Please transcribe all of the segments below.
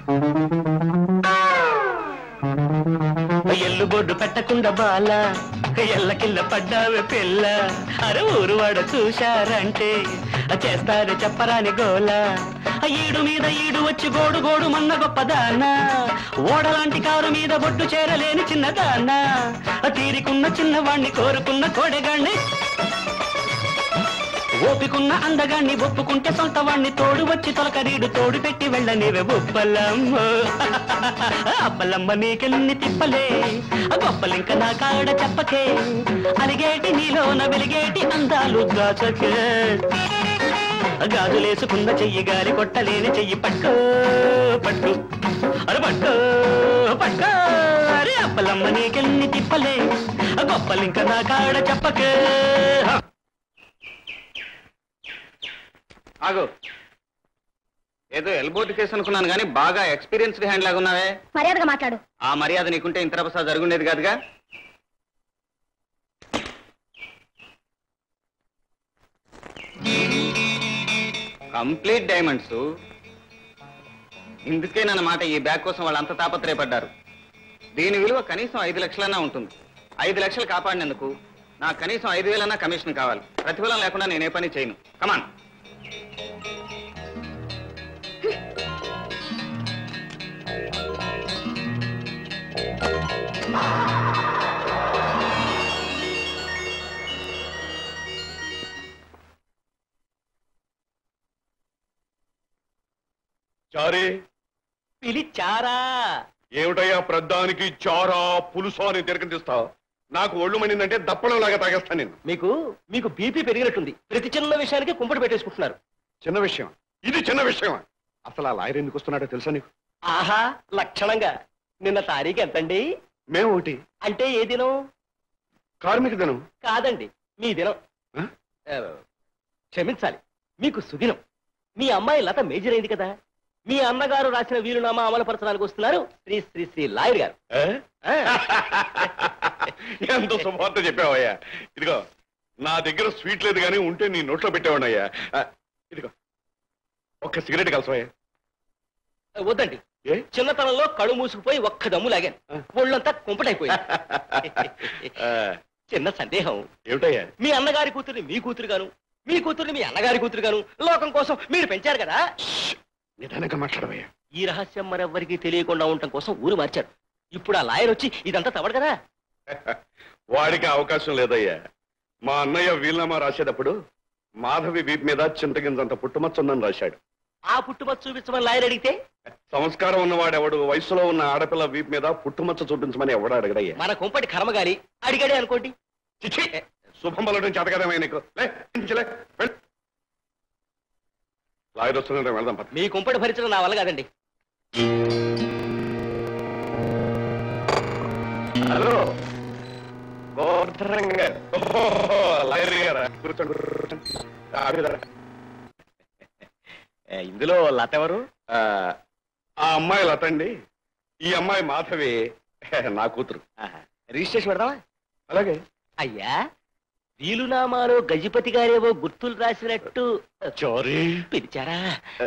ఎల్లు బొడ్డు పెట్టకుండా బాల ఎల్ల కింద పడ్డావే పిల్ల అరే ఊరు వాడ చూశారంటే చేస్తారు చెప్పరాని గోల ఈడు మీద ఈడు వచ్చి గోడు గోడు మన్న గొప్పదాన్న ఓడలాంటి కారు మీద బొట్టు చేరలేని చిన్నదాన్న తీరికున్న చిన్నవాణ్ణి కోరుకున్న కోడెగాణ్ణి ఓపికున్న అందగాన్ని ఒప్పుకుంటే సొంత వాణ్ణి తోడు వచ్చి తొలకరీడు తోడు పెట్టి వెళ్ళనివే ఉప్పలమ్మ అప్పలమ్మ నీకెన్ని తిప్పలే గొప్పలింక నా కాడ చెప్పకే అలిగేటి నీలోన వెలిగేటి అందాలు దాచకే గాజులేసుకున్న చెయ్యి గాలి కొట్టలేని చెయ్యి పట్టు పట్టు అరే పట్టు పట్టు అరే అప్పలమ్మ నీకెన్ని తిప్పలే గొప్పలింక నా కాడ చెప్పకే ఆగు ఏదో ఎల్బోర్డ్ కేసు అనుకున్నాను కానీ బాగా ఎక్స్పీరియన్స్డ్ హ్యాండ్ లాగా ఉన్నావే మర్యాదగా మాట్లాడు ఆ మర్యాద నీకుంటే ఇంత రభస జరుగుండేది కాదుగా కంప్లీట్ డైమండ్స్ ఇందుకే మాట ఈ బ్యాగ్ కోసం వాళ్ళు అంత తాపత్రయపడ్డారు దీని విలువ కనీసం ఐదు లక్షలన్నా ఉంటుంది ఐదు లక్షలు కాపాడినందుకు నాకు కనీసం ఐదు వేలన్నా కమిషన్ కావాలి ప్రతిఫలం లేకుండా నేనే పని చేయను కమాన్ చారే పిలిచారా ఏమిటయ్యా ప్రద్దానికి చారా పులుసు అని తిరగతిస్తా నాకు ఒళ్ళు మండిందంటే దప్పడం లాగా తాగేస్తాను నేను మీకు మీకు బీపీ పెరిగినట్టుంది ప్రతి చిన్న విషయానికి కుంపటి పెట్టేసుకుంటున్నారు చిన్న విషయం ఇది చిన్న విషయం అసలు ఆ లాయర్ ఎందుకు వస్తున్నాడో తెలుసా నీకు ఆహా లక్షణంగా నిన్న తారీఖు ఎంతండి మేము ఒకటి అంటే ఏ దినం కార్మిక దినం కాదండి మీ దినం ఆ? ఆ, క్షమించాలి మీకు సుదినం మీ అమ్మాయి లత మేజర్ అయింది కదా మీ అన్నగారు రాసిన వీలునామా అమలుపరచడానికి వస్తున్నారు శ్రీ శ్రీ శ్రీ లాయర్ గారు ఏ? ఆ, ఎంత శుభార్త చెప్పావయ్యా ఇదిగో నా దగ్గర స్వీట్ లేదు కానీ ఉంటే నీ నోట్లో పెట్టేవాడయ్యా ఆ, ఇదిగో ఒక్క సిగరెట్ కలసవయ్యా వద్దండి ఏ చిన్నతనంలో కళ్ళు మూసుకుపోయి ఒక్క దమ్ము లాగాను ఆ. ఒళ్ళంతా కుంపటైపోయింది ఆ, చిన్న సందేహం ఏమిటయ్యా మీ అన్నగారి కూతుర్ని మీ కూతురు గాను మీ కూతుర్ని మీ అన్నగారి కూతురు గాను లోకం కోసం మీరు పెంచారు కదా నిదానంగా మాట్లాడవయ్యా ఈ రహస్యం మరెవ్వరికీ తెలియకుండా ఉండటం కోసం ఊరు మార్చారు ఇప్పుడు ఆ లాయర్ వచ్చి ఇదంతా తవడు కదా వాడికి అవకాశం లేదయ్యా మా అన్నయ్య వీలునామా రాసేటప్పుడు మాధవి వీపు మీద చింతగింజంత పుట్టుమచ్చుందని రాశాడు ఆ పుట్టుమచ్చ చూపించమని లాయర్ అడిగితే సంస్కారం ఉన్నవాడెవడు వయసులో ఉన్న ఆడపిల్ల వీపు మీద పుట్టుమచ్చ చూపించమని ఎవడు అడగడయ్యా మన కుంపటి కర్మగాలి అడిగాడే అనుకోండి చిచి శుభం పలడం చేతకదేమై నీకు లే, ఇంచి లే, వెళ్ళు. లాయర్ వస్తున్నాడు వెళ్దాం పద. మీ కుంపటి భరించడం నా వల్ల కాదండి హలో గోవర్ధన్ గారు ఓహో, లాయర్ గారా కూర్చోండి కూర్చోండి. ఆ, అడుగుదారా. ఇందులో లత ఎవరు ఆ, ఆ అమ్మాయి లత అండి ఈ అమ్మాయి మాధవి నా కూతురు రిజిస్ట్రేషన్ పెడదామా అలాగే అయ్యా వీలునామాలో గజపతి గారేవో గుర్తులు రాసినట్టు చారీ పిలిచారా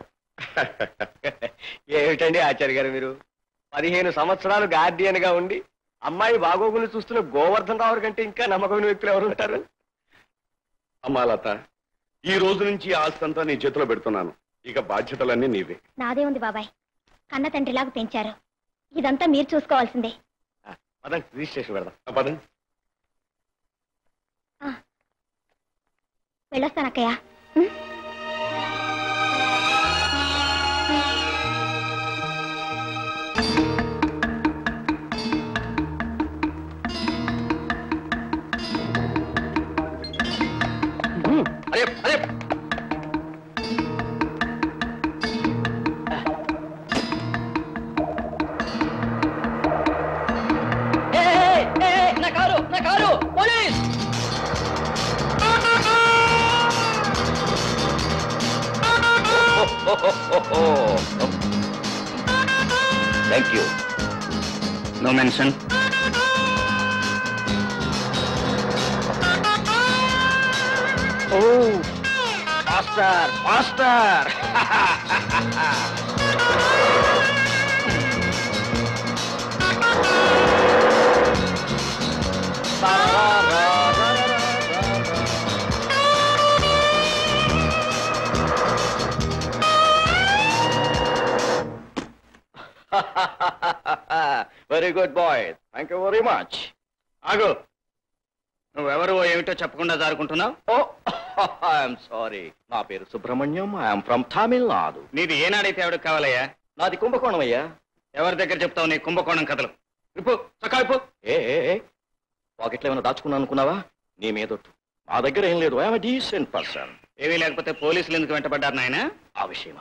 ఏమిటండి ఆచార్య గారు మీరు పదిహేను సంవత్సరాలు గార్డియన్ గా ఉండి అమ్మాయి బాగోగులు చూస్తున్న గోవర్ధన్ రావు కంటే ఇంకా నమ్మకమైన వ్యక్తులు ఎవరు ఉంటారు అమ్మా లత ఈ రోజు నుంచి ఈ ఆస్తి అంతా నీ చేతిలో పెడుతున్నాను ఇక బాధ్యతలన్నీ నీవే నాదే ఉంది బాబాయ్ కన్న తండ్రిలాగా పెంచారు ఇదంతా మీరు చూసుకోవాల్సిందే పదండి రిజిస్ట్రేషన్ పెడదాం ఆ, పదండి వెళ్ళొస్తానక్కయ్య అరే అరే నా కారు నా car police thank you no mention oh master master very good boy thank you very much ఆగు నువ్వెవరు ఏమిటో చెప్పకుండా జారుకుంటున్నావు ఓ ఐఎమ్ సారీ నా పేరు సుబ్రహ్మణ్యం ఐఎమ్ ఫ్రమ్ తమిళనాడు నీది ఏనాడైతే ఎవరికి కావాలయ్యా నాది కుంభకోణం అయ్యా ఎవరి దగ్గర చెప్తావు నీ కుంభకోణం కథలు ఇప్పు చక్కా ఇప్పు ఏ ఏ, ఏ పాకెట్లో ఏమైనా దాచుకున్నా అనుకున్నావా నీ మీదొట్టు నా దగ్గర ఏం లేదు ఐఎమ్ డీసెంట్ పర్సన్ ఏమీ లేకపోతే పోలీసులు ఎందుకు వెంటబడ్డారు నాయన ఆ విషయమా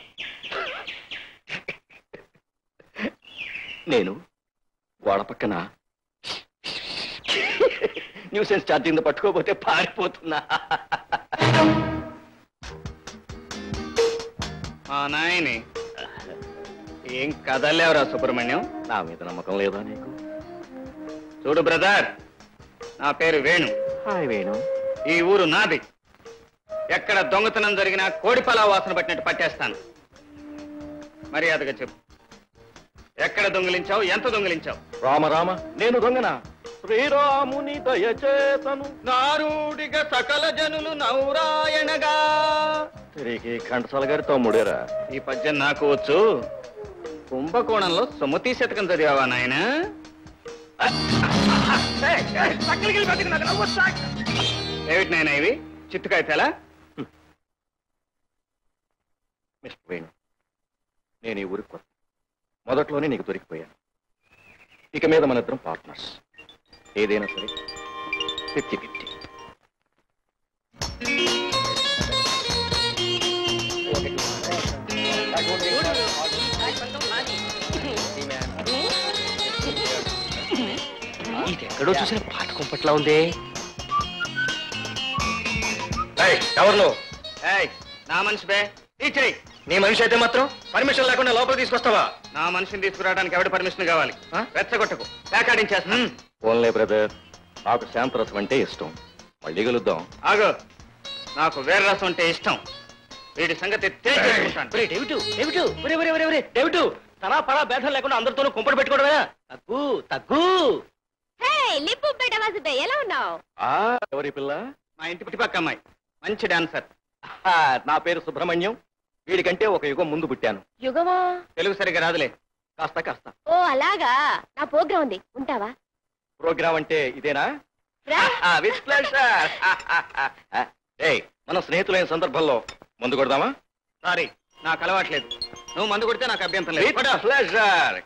నేను గోడ పక్కన న్యూసెన్స్ ఛార్జింగ్ పట్టుకోపోతే పారిపోతున్నా మా నాయని ఏం కదలేవరా సుబ్రహ్మణ్యం నా మీద నమ్మకం లేదా నీకు చూడు బ్రదర్ నా పేరు వేణు హాయ్ వేణు ఈ ఊరు నాది ఎక్కడ దొంగతనం జరిగినా కోడిపలా వాసన పట్టినట్టు పట్టేస్తాను మర్యాదగా చెప్పు ఎక్కడ దొంగిలించావు ఎంత దొంగిలించావు రామ రామ నేను దొంగన శ్రీరాముని దయచేతను నారుడిగా సకల జనులు నౌరాయణగా తిరిగి ఘంటసాల గారి తమ్ముడేరా ఈ పద్యం నాకు వచ్చు కుంభకోణంలో సుమతి శతకం చదివావా నాయన ఏమిటి నాయన ఇవి చిత్తుకాయతేలా మిస్టర్ వేణు నేను ఈ ఊరికి కొత్త మొదట్లోనే నీకు దొరికిపోయాను ఇక మీద మన ఇద్దరం పార్ట్నర్స్ ఏదైనా సరే ఫిఫ్టీ ఫిఫ్టీ ఇది ఎక్కడో చూసిన పాట కుంపట్లా ఉంది ఎవరు నువ్వు ఏయ్ నా మనిషి బే ఇచ్చేయి నీ మనిషి అయితే మాత్రం పర్మిషన్ లేకుండా లోపల తీసుకొస్తావా నా మనిషిని తీసుకురావడానికి ఎవడి పర్మిషన్ కావాలి ఆ? రెచ్చగొట్టకు ప్యాకాడించేస్తా ఓన్లే బ్రదర్ నాకు శాంతరసం అంటే ఇష్టం మళ్ళీ కలుద్దాం ఆగు నాకు వేరే రసం అంటే ఇష్టం వీడి సంగతి తేల్చేసుకుంటాను. ఒరే డేవిడు డేవిడు ఒరే ఒరే ఒరే ఒరే డేవిడు తలా పలా భేదం లేకుండా అందరితోనూ కుంపడి పెట్టుకోవడమే తగ్గు తగ్గు హే లిప్పు బెట వాసుబే ఎలా ఉన్నావు ఆ ఎవరి పిల్ల మా ఇంటి పుట్టిపక్క అమ్మాయి మంచి డాన్సర్ ఆ, నా పేరు సుబ్రహ్మణ్యం వీడికంటే ఒక యుగం ముందు పుట్టాను యుగమా తెలుగు సరిగ్గా రాదులే కాస్త కాస్త ఓ అలాగా నా ప్రోగ్రాం ఉంది ఉంటావా ప్రోగ్రామ్ అంటే ఇదేనా రా విత్ ప్లెజర్ ఏయ్ మన స్నేహితులైన సందర్భంలో ముందు కొడదామా సారీ నాకు అలవాట్లేదు నువ్వు మందు కొడితే నాకు అభ్యంతరం లేదు విత్ ప్లెజర్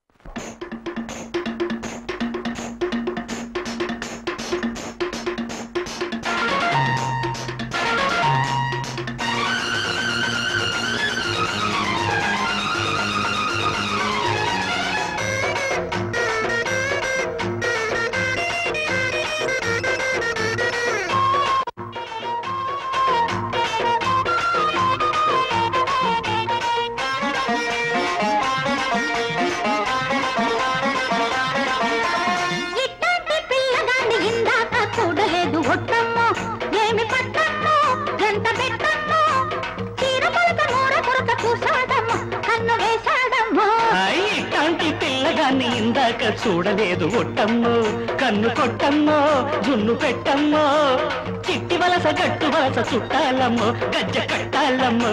ఇట్లాంటి పిల్లగాన్ని ఇందాక చూడలేదు ఒట్టమ్మో ఏమి పట్టమ్మో ఎంత పెట్టమ్మో చీర పలక నూర కొరక చూసాడమ్మో కన్ను వేశాడమ్మో ఇట్లాంటి పిల్లగాన్ని ఇందాక చూడలేదు ఒట్టమ్మో కన్ను కొట్టమ్మో జున్ను పెట్టమ్మో చిట్టి వలస గట్టు వలస చుట్టాలమ్మో గజ్జ కట్టాలమ్మో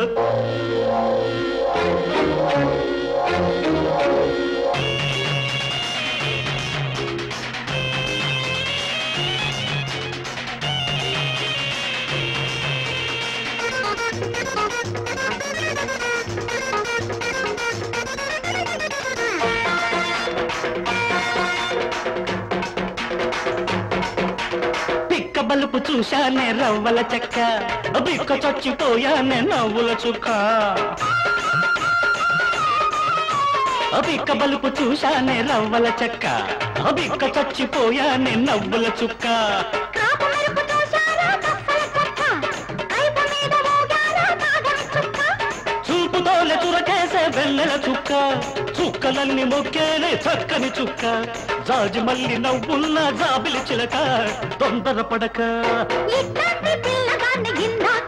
పిక్క బలుపు చూశానే రవ్వల చెక్క బిక్క చచ్చిపోయానే నవ్వుల చుక్క బిక్క బలుపు చూశానే రవ్వల చెక్క బిక్క చచ్చిపోయానే నవ్వుల చుక్క కాపు మెరుపు చూశారా కప్పల చక్క కైపు మీద మోగారా నాగం చుక్క చూపుతోలే చురకేసే వెన్నెల చుక్క చుక్కలన్నీ మొక్కేనే చక్కని చుక్క జాజి మల్లి నవ్వున్న జాబిలి చిలక తొందర పడక ఇట్లాంటి పిల్లగాన్ని ఇందాక